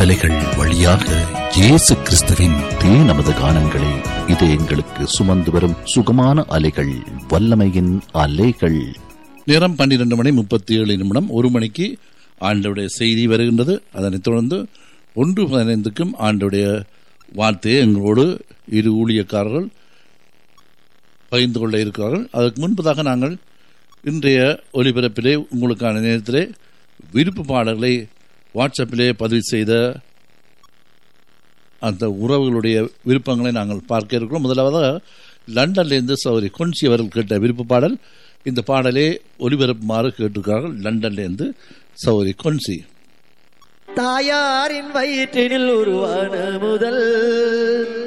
காற்றலைகள் வழியாக இயேசு கிறிஸ்துவின் தே நமது கானங்களை இது எங்களுக்கு சுமந்து வரும் சுகமான அலைகள் வல்லமையின் அலைகள் நேரம் பன்னிரண்டு மணி முப்பத்தி ஏழு நிமிடம் ஒரு மணிக்கு ஆண்டவுடைய செய்தி வருகின்றது அதனைத் தொடர்ந்து ஒன்று பதினைந்துக்கும் ஆண்டுடைய வார்த்தையை எங்களோடு இரு ஊழியக்காரர்கள் பகிர்ந்து கொள்ள இருக்கிறார்கள் அதற்கு முன்பதாக நாங்கள் இன்றைய ஒலிபரப்பிலே உங்களுக்கான நேரத்திலே விருப்பு பாடல்களை வாட்ஸ்அப்பிலே பதிவு செய்த அந்த உறவுகளுடைய விருப்பங்களை நாங்கள் பார்க்க இருக்கிறோம் முதலாவதாக லண்டன்லேருந்து சௌரி கொன்சி அவர்கள் கேட்ட விருப்ப பாடல் இந்த பாடலே ஒலிபரப்புமாறு கேட்டிருக்கிறார்கள் லண்டன்லேருந்து சௌரி கொன்சி தாயாரின் வயிற்றினில் உருவான முதல்